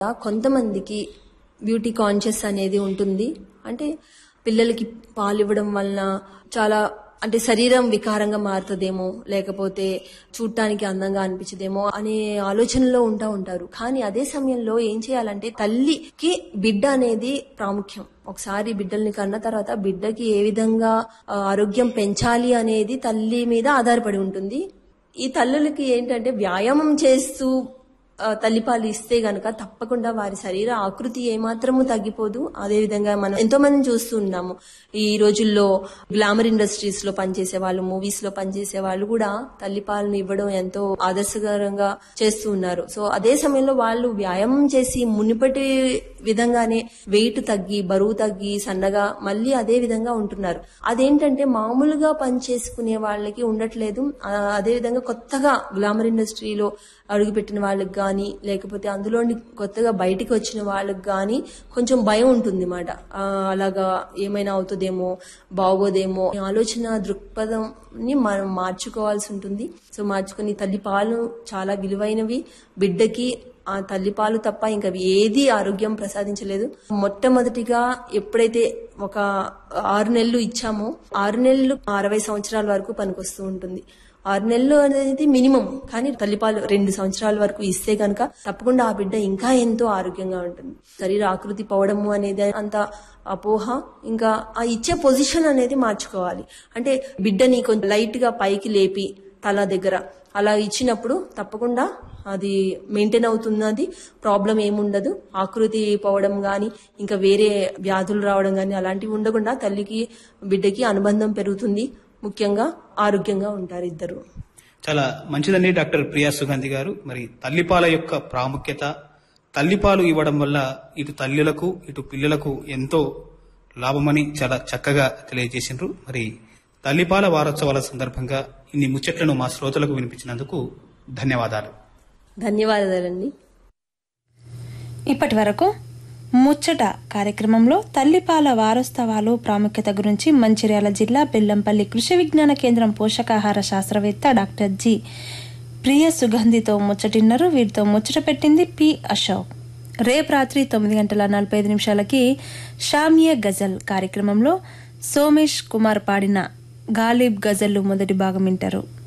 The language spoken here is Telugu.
కొంతమందికి బ్యూటీ కాన్షియస్ అనేది ఉంటుంది అంటే పిల్లలకి పాలు ఇవ్వడం వలన చాలా అంటే శరీరం వికారంగా మారుతుందేమో లేకపోతే చూడటానికి అందంగా అనిపించదేమో అనే ఆలోచనలో ఉంటా ఉంటారు కానీ అదే సమయంలో ఏం చేయాలంటే తల్లికి బిడ్డ అనేది ప్రాముఖ్యం ఒకసారి బిడ్డల్ని కన్న తర్వాత బిడ్డకి ఏ విధంగా ఆ, ఆరోగ్యం పెంచాలి అనేది తల్లి మీద ఆధారపడి ఉంటుంది ఈ తల్లులకి ఏంటంటే వ్యాయామం చేస్తూ ఆ, తల్లిపాలు ఇస్తే గనక తప్పకుండా వారి శరీర ఆకృతి ఏమాత్రము తగ్గిపోదు అదే విధంగా మనం ఎంతో మందిని చూస్తూ ఉన్నాము ఈ రోజుల్లో గ్లామర్ ఇండస్ట్రీస్ లో పనిచేసే వాళ్ళు మూవీస్ లో పనిచేసే వాళ్ళు కూడా తల్లిపాలను ఇవ్వడం ఎంతో ఆదర్శకరంగా చేస్తూ ఉన్నారు సో అదే సమయంలో వాళ్ళు వ్యాయామం చేసి మునిపటి విధంగానే వెయిట్ తగ్గి బరువు తగ్గి సన్నగా మళ్ళీ అదే విధంగా ఉంటున్నారు అదేంటంటే మామూలుగా పని చేసుకునే వాళ్ళకి ఉండట్లేదు ఆ, అదే విధంగా కొత్తగా గ్లామర్ ఇండస్ట్రీలో అడుగుపెట్టిన వాళ్ళకి కానీ లేకపోతే అందులోని కొత్తగా బయటికి వచ్చిన వాళ్ళకి కానీ కొంచెం భయం ఉంటుంది మాట అలాగా ఏమైనా అవుతుందేమో బాగోదేమో ఈ ఆలోచన దృక్పథంని మనం మార్చుకోవాల్సి ఉంటుంది సో మార్చుకుని తల్లి పాలు చాలా విలువైనవి బిడ్డకి ఆ తల్లిపాలు తప్ప ఇంకా ఏది ఆరోగ్యం ప్రసాదించలేదు మొట్టమొదటిగా ఎప్పుడైతే ఒక ఆరు నెలలు ఇచ్చామో ఆరు నెలలు అరవై సంవత్సరాల వరకు పనికొస్తూ ఉంటుంది ఆరు నెలలు అనేది మినిమం కానీ తల్లిపాలు రెండు సంవత్సరాల వరకు ఇస్తే గనక తప్పకుండా ఆ బిడ్డ ఇంకా ఎంతో ఆరోగ్యంగా ఉంటుంది శరీర ఆకృతి పోవడము అనేది అంత అపోహ ఇంకా ఆ ఇచ్చే పొజిషన్ అనేది మార్చుకోవాలి అంటే బిడ్డని కొంచెం లైట్ గా పైకి లేపి తల దగ్గర అలా ఇచ్చినప్పుడు తప్పకుండా అది మెయింటైన్ అవుతున్నది ప్రాబ్లం ఏముండదు ఆకృతి పోవడం గాని ఇంకా వేరే వ్యాధులు రావడం గాని అలాంటివి ఉండకుండా తల్లికి బిడ్డకి అనుబంధం పెరుగుతుంది ముఖ్యంగా ఆరోగ్యంగా ఉంటారు ఇద్దరు చాలా మంచిదండి డాక్టర్ ప్రియా సుగంధి గారు మరి తల్లిపాల యొక్క ప్రాముఖ్యత తల్లిపాలు ఇవ్వడం వల్ల ఇటు తల్లులకు ఇటు పిల్లలకు ఎంతో లాభమని చాలా చక్కగా తెలియజేసిండ్రు మరి తల్లిపాల వారోత్సవాల సందర్భంగా ఇన్ని ముచ్చట్లను మా శ్రోతలకు వినిపించినందుకు ధన్యవాదాలు ధన్యవాదాలండి ఇప్పటి వరకు ముచ్చట కార్యక్రమంలో తల్లిపాల వారోత్సవాలు ప్రాముఖ్యత గురించి మంచిర్యాల జిల్లా బెల్లంపల్లి కృషి విజ్ఞాన కేంద్రం పోషకాహార శాస్త్రవేత్త డాక్టర్ జి ప్రియ సుగంధితో ముచ్చటిన్నారు వీరితో ముచ్చట పెట్టింది పి అశోక్ రేపు రాత్రి తొమ్మిది గంటల నలభై ఐదు నిమిషాలకి షామియా గజల్ కార్యక్రమంలో సోమేష్ కుమార్ పాడిన గాలిబ్ గజల్లు మొదటి భాగం వింటారు